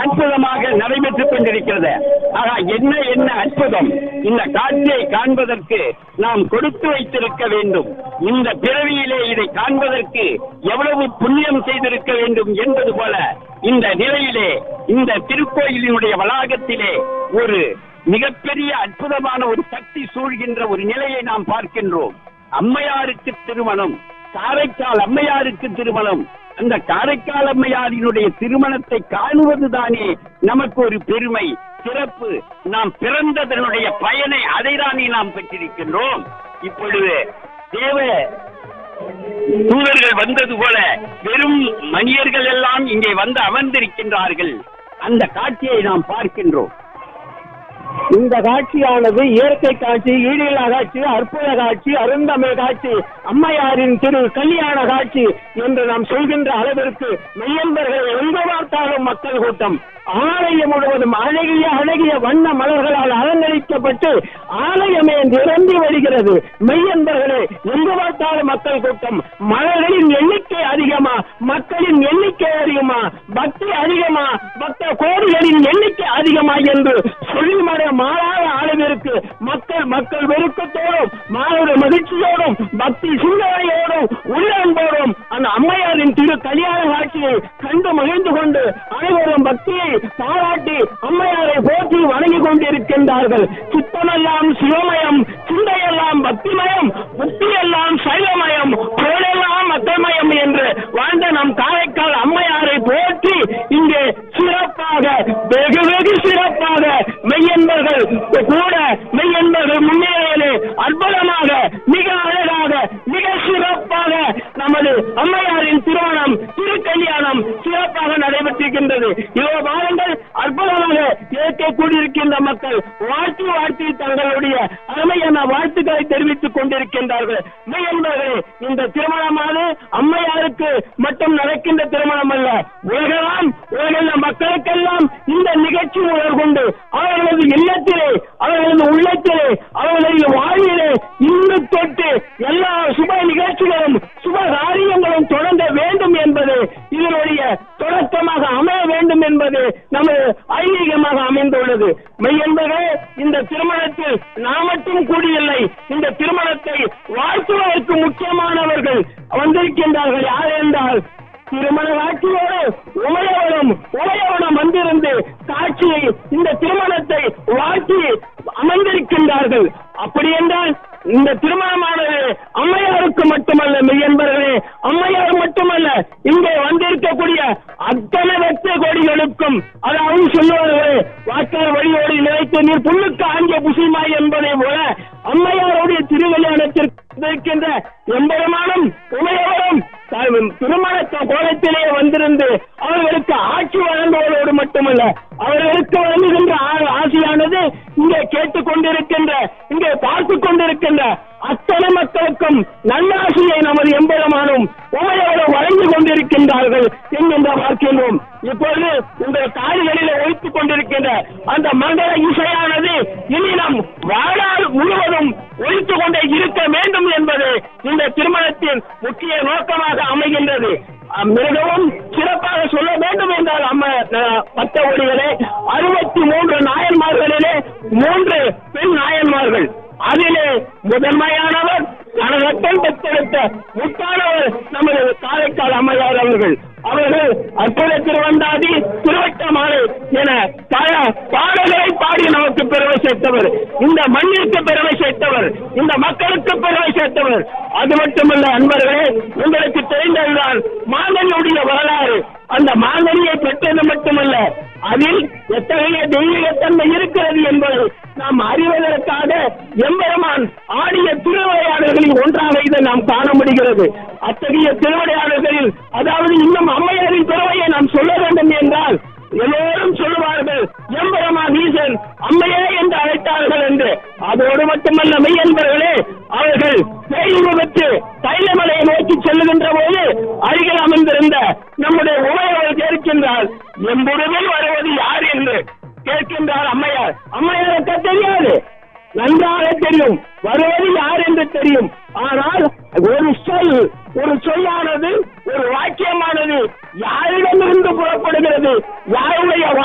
அற்புதமாக நடைபெற்றுக் கொண்டிருக்கிறது ஆகா என்ன என்ன அற்புதம் இந்த காட்சியை காண்பதற்கு நாம் கொடுத்து வைத்திருக்க வேண்டும் இந்த பிறவியிலே இதை காண்பதற்கு எவ்வளவு புண்ணியம் செய்திருக்க வேண்டும் என்பது போல இந்த நிலையிலே இந்த திருக்கோயிலினுடைய வளாகத்திலே ஒரு மிகப்பெரிய அற்புதமான ஒரு சக்தி சூழ்கின்ற ஒரு நிலையை நாம் பார்க்கின்றோம் அம்மையாருக்கு திருமணம் காரைக்கால் அம்மையாருக்கு திருமணம் அந்த காரைக்கால் அம்மையாரினுடைய திருமணத்தை காணுவதுதானே நமக்கு ஒரு பெருமை சிறப்பு நாம் பிறந்ததனுடைய பயனை அதைதானே நாம் பெற்றிருக்கின்றோம் இப்பொழுது தேவ தூதர்கள் வந்தது போல வெறும் மனிதர்கள் எல்லாம் இங்கே வந்து அமர்ந்திருக்கின்றார்கள் அந்த காட்சியை நாம் பார்க்கின்றோம் இந்த காட்சியானது இயற்கை காட்சி ஈடில்லா காட்சி அற்புத காட்சி அருந்தமிழ் காட்சி அம்மையாரின் திரு கல்யாண காட்சி என்று நாம் சொல்கின்ற அளவிற்கு மெய்யன்பர்கள் எங்கு பார்த்தாலும் மக்கள் கூட்டம் ஆலயம் முழுவதும் அழகிய அழகிய வண்ண மலர்களால் அலங்கரிக்கப்பட்டு ஆலயமே நிரம்பி வருகிறது மெய்யன்பர்களே எங்கு பார்த்தாலும் மக்கள் கூட்டம் மலர்களின் எண்ணிக்கை அதிகமா மக்களின் எண்ணிக்கை அதிகமா பக்தி அதிகமா பக்த கோடிகளின் எண்ணிக்கை அதிகமா என்று சொல்லிமற மாறாத அளவிற்கு மக்கள் மக்கள் வெறுக்கத்தோடும் மாணவ மகிழ்ச்சியோடும் பக்தி சிந்தனையோடும் உள்ளன்போடும் அந்த அம்மையாரின் திரு கல்யாண காட்சியை கண்டு மகிழ்ந்து கொண்டு அனைவரும் பக்தியை பாராட்டி அம்மையாரை போற்றி வணங்கி கொண்டிருக்கின்றார்கள் சித்தமெல்லாம் சிவமயம் சிந்தையெல்லாம் பக்திமயம் புத்தியெல்லாம் சைவமயம் பொருளெல்லாம் மக்கள்மயம் என்று வாழ்ந்த நம் காரைக்கால் அம்மையாரை போற்றி இங்கே சிறப்பாக வெகு வெகு சிறப்பாக மெய்யன்பர்கள் கூட மெய்யன்பர்கள் முன்னேறியது அற்புதமாக மிக அழகாக மிக சிறப்பாக நமது அம்மையாரின் திருமணம் திருக்கல்யாணம் சிறப்பாக நடைபெற்றிருக்கின்றது இதோ வாருங்கள் அற்புதமாக இயற்கை கூடியிருக்கின்ற மக்கள் வாழ்த்தி வாழ்த்தி தங்களுடைய அருமையான வாழ்த்துக்களை தெரிவித்துக் கொண்டிருக்கின்றார்கள் மெய்யன்பர்களே இந்த திருமணமானது அம்மையாருக்கு மட்டும் நடக்கின்ற திருமணம் அல்ல உலகெல்லாம் உலகில் மக்களுக்கெல்லாம் இந்த நிகழ்ச்சி உணர் கொண்டு அவர்களது இல்லத்திலே அவர்களது உள்ளத்திலே அவர்களது வாழ்விலே இன்று தொட்டு எல்லா சுப நிகழ்ச்சிகளும் சுப காரியங்களும் தொடங்க வேண்டும் என்பது இதனுடைய தொடக்கமாக அமைய வேண்டும் என்பது நமது ஐதீகமாக அமைந்துள்ளது மெய்யன்பர்களே இந்த திருமணத்தில் நாம் மட்டும் கூடியில்லை இந்த திருமணத்தை வாழ்த்துவதற்கு முக்கியமானவர்கள் வந்திருக்கின்றார்கள் யார் என்றால் திருமண காட்சியோடு உமையவனும் உமையவனும் வந்திருந்து காட்சியை இந்த திருமணத்தை வாழ்த்தி அமர்ந்திருக்கின்றார்கள் அப்படி என்றால் இந்த திருமணமானது அம்மையாருக்கு மட்டுமல்ல மெய்யன்பர்களே அம்மையார் மட்டுமல்ல இங்கே வந்திருக்கக்கூடிய அத்தனை வெற்ற கொடிகளுக்கும் அதாவது சொல்லுவார்களே வாக்காளர் வழியோடு நிலைத்து நீர் புல்லுக்கு ஆங்கிய புசிமாய் என்பதை போல அம்மையாருடைய திருக்கல்யாணத்திற்கு இருக்கின்ற எம்பெருமானும் உமையவரும் திருமண கோலத்திலே வந்திருந்து அவர்களுக்கு ஆட்சி வழங்குவதோடு மட்டுமல்ல அவர்களுக்கு வழங்குகின்ற ஆ- ஆசையானது இங்கே கேட்டுக் கொண்டிருக்கின்ற இங்கே பார்த்துக் கொண்டிருக்கின்ற அத்தனை மக்களுக்கும் நல்லாசியை நமது எம்பெருமானும் உமையவரும் வழங்கி கொண்டிருக்கின்றார்கள் என்கின்ற பார்க்கின்றோம் இப்பொழுது உங்கள் காதுகளிலே ஒழித்துக் கொண்டிருக்கின்ற அந்த மங்கள இசையானது இனி நம் வாழ்நாள் முழுவதும் ஒழித்துக் கொண்டே இருக்க வேண்டும் என்பது இந்த திருமணத்தின் முக்கிய நோக்கமாக அமைகின்றது அஹ் மிகவும் சிறப்பாக சொல்ல வேண்டும் என்றால் அம்ம அஹ், பட்ட ஒளிகளே அறுபத்தி மூன்று நாயன்மார்களிலே மூன்று பெண் நாயன்மார்கள் அதிலே முதன்மையானவர் கனகத்தன் பெற்றெடுத்த முத்தானவர் நமது காரைக்கால் அம்மையார் அவர்கள் அவர்கள் அற்புத திருவந்தாதி திருவட்டமாலை என பல பாடல்களை பாடி நமக்கு பெருமை சேர்த்தவர் இந்த மண்ணிற்கு பெருமை சேர்த்தவர் இந்த மக்களுக்கு பெருமை சேர்த்தவர் அது மட்டுமல்ல அன்பர்களே உங்களுக்கு தெரிந்ததுதான் மாங்கனியுடைய வரலாறு அந்த மாங்கனியை பெற்றது மட்டுமல்ல அதில் எத்தகைய தெய்வீகத்தன்மை இருக்கிறது என்பதை நாம் அறிவதற்காக எம்பெருமான் ஆடிய திருவிளையாடல்களில் ஒன்றாக இதை நாம் காண முடிகிறது அத்தகைய திருவிளையாடல்களில் அதாவது இன்னும் அம்மையாரின் பெருமையை நாம் சொல்ல வேண்டும் என்றால் எல்லோரும் சொல்லுவார்கள் எம்பெருமான் ஈசன் அம்மையே என்று அழைத்தார்கள் என்று அதோடு மட்டுமல்ல மெய்யன்பர்களே அவர்கள் பேயுரு பெற்று தைலமலையை நோக்கி செல்லுகின்ற போது அருகில் அமர்ந்திருந்த நம்முடைய உமையவர் கேட்கின்றார் எம்புருவில் வருவது யார் என்று கேட்கின்றார் அம்மையார் அம்மையாருக்கு தெரியாது நன்றாக தெரியும் வருவது யார் என்று தெரியும் ஆனால் ஒரு சொல் ஒரு சொல்லானது ஒரு வாக்கியமானது யாரிடமிருந்து புறப்படுகிறது யாருடைய